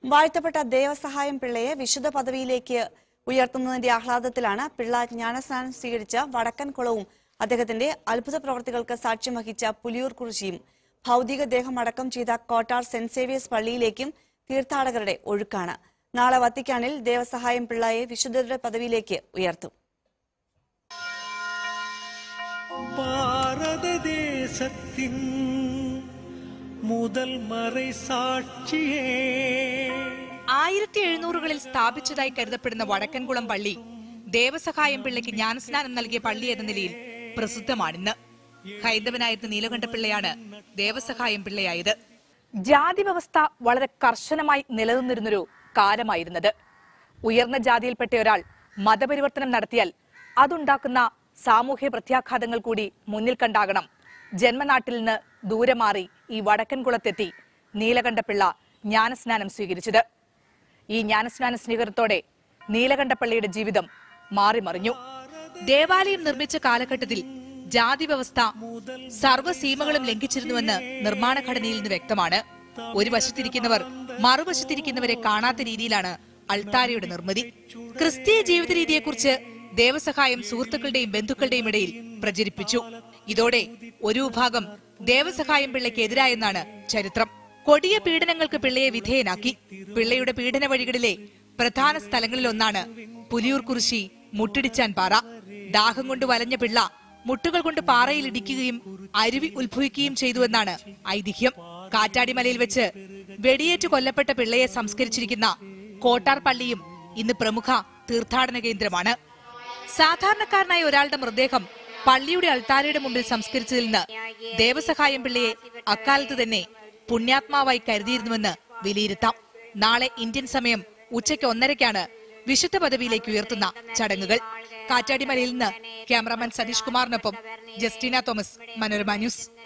വാഴ്ത്തപ്പെട്ട ദേവസഹായം പിള്ളയെ വിശുദ്ധ പദവിയിലേക്ക് ഉയർത്തുന്നതിന്റെ ആഹ്ലാദത്തിലാണ് പിള്ള ജ്ഞാനസ്നാനം സ്വീകരിച്ച വടക്കൻ കുളവും അദ്ദേഹത്തിന്റെ അത്ഭുത പ്രവർത്തികൾക്ക് സാക്ഷ്യം വഹിച്ച പുലിയൂർ കുറിശിയും ഭൗതിക ദേഹം അടക്കം ചെയ്ത കോട്ടാർ സെന്റ് സേവിയേഴ്സ് പള്ളിയിലേക്കും തീർത്ഥാടകരുടെ ഒഴുക്കാണ് നാളെ വത്തിക്കാനിൽ ദേവസഹായം പിള്ളയെ വിശുദ്ധരുടെ പദവിയിലേക്ക് ഉയർത്തും பாரததேசத்தின் முதல் மறை சாட்சியே ആയിരത്തി എഴുന്നൂറുകളിൽ സ്ഥാപിച്ചതായി കരുതപ്പെടുന്ന വടക്കൻകുളം പള്ളി ദേവസഹായം പിള്ളയ്ക്ക് ജ്ഞാനസ്നാനം നൽകിയ പള്ളി എന്ന നിലയിൽ പ്രസിദ്ധമാണിന്ന് ഹൈന്ദവനായിരുന്ന നീലകണ്ഠപിള്ളയാണ് ദേവസഹായം പിള്ളയായത് ജാതി വ്യവസ്ഥ വളരെ കർശനമായി നിലനിന്നിരുന്നൊരു കാലമായിരുന്നത് ഉയർന്ന ജാതിയിൽപ്പെട്ട ഒരാൾ മതപരിവർത്തനം നടത്തിയാൽ അതുണ്ടാക്കുന്ന സാമൂഹ്യ പ്രത്യാഘാതങ്ങൾ കൂടി മുന്നിൽ കണ്ടാകണം ജന്മനാട്ടിൽ നിന്ന് ദൂരെ മാറി ഈ വടക്കൻകുളത്തെത്തി നീലകണ്ഠപിള്ള ജ്ഞാനസ്നാനം സ്വീകരിച്ചത് ഈ ജ്ഞാനസ്നാന സ്വീകരണത്തോടെ നീലകണ്ഠപ്പള്ളിയുടെ ജീവിതം മാറിമറിഞ്ഞു ദേവാലയം നിർമ്മിച്ച കാലഘട്ടത്തിൽ ജാതി വ്യവസ്ഥ സർവ്വസീമകളും ലംഘിച്ചിരുന്നുവെന്ന് നിർമ്മാണ ഘടനയിൽ നിന്ന് വ്യക്തമാണ് ഒരു വശത്തിരിക്കുന്നവർ മറുവശത്തിരിക്കുന്നവരെ കാണാത്ത രീതിയിലാണ് അൾത്താരയുടെ നിർമ്മിതി ക്രിസ്തീയ ജീവിത രീതിയെക്കുറിച്ച് ദേവസഹായം സുഹൃത്തുക്കളുടെയും ബന്ധുക്കളുടെയും ഇടയിൽ പ്രചരിപ്പിച്ചു ഇതോടെ ഒരു വിഭാഗം ദേവസഹായം പിള്ളയ്ക്ക് എതിരായെന്നാണ് ചരിത്രം കൊടിയ പീഡനങ്ങൾക്ക് പിള്ളയെ വിധേയനാക്കി പിള്ളയുടെ പീഡന വഴികളിലെ പ്രധാന സ്ഥലങ്ങളിലൊന്നാണ് പുലിയൂർ കുറിശി മുട്ടിടിച്ചാൻ പാറ ദാഹം കൊണ്ട് വലഞ്ഞ പിള്ള മുട്ടുകൾ കൊണ്ട് പാറയിൽ ഇടിക്കുകയും അരുവി ഉത്ഭവിക്കുകയും ചെയ്തുവെന്നാണ് ഐതിഹ്യം കാറ്റാടിമലയിൽ വെച്ച് വെടിയേറ്റ് കൊല്ലപ്പെട്ട പിള്ളയെ സംസ്കരിച്ചിരിക്കുന്ന കോട്ടാർ പള്ളിയും ഇന്ന് പ്രമുഖ തീർത്ഥാടന കേന്ദ്രമാണ് സാധാരണക്കാരനായ ഒരാളുടെ മൃതദേഹം പള്ളിയുടെ അൾത്താരയുടെ മുമ്പിൽ സംസ്കരിച്ചതിൽ നിന്ന് ദേവസഹായം പിള്ളയെ അക്കാലത്ത് തന്നെ പുണ്യാത്മാവായി കരുതിയിരുന്നുവെന്ന് വിലയിരുത്താം നാളെ ഇന്ത്യൻ സമയം ഉച്ചയ്ക്ക് ഒന്നരയ്ക്കാണ് വിശുദ്ധ പദവിയിലേക്ക് ഉയർത്തുന്ന ചടങ്ങുകൾ കാറ്റാടിമലയിൽ നിന്ന് ക്യാമറാമാൻ സതീഷ് കുമാറിനൊപ്പം ജസ്റ്റിന തോമസ് മനോരമ ന്യൂസ്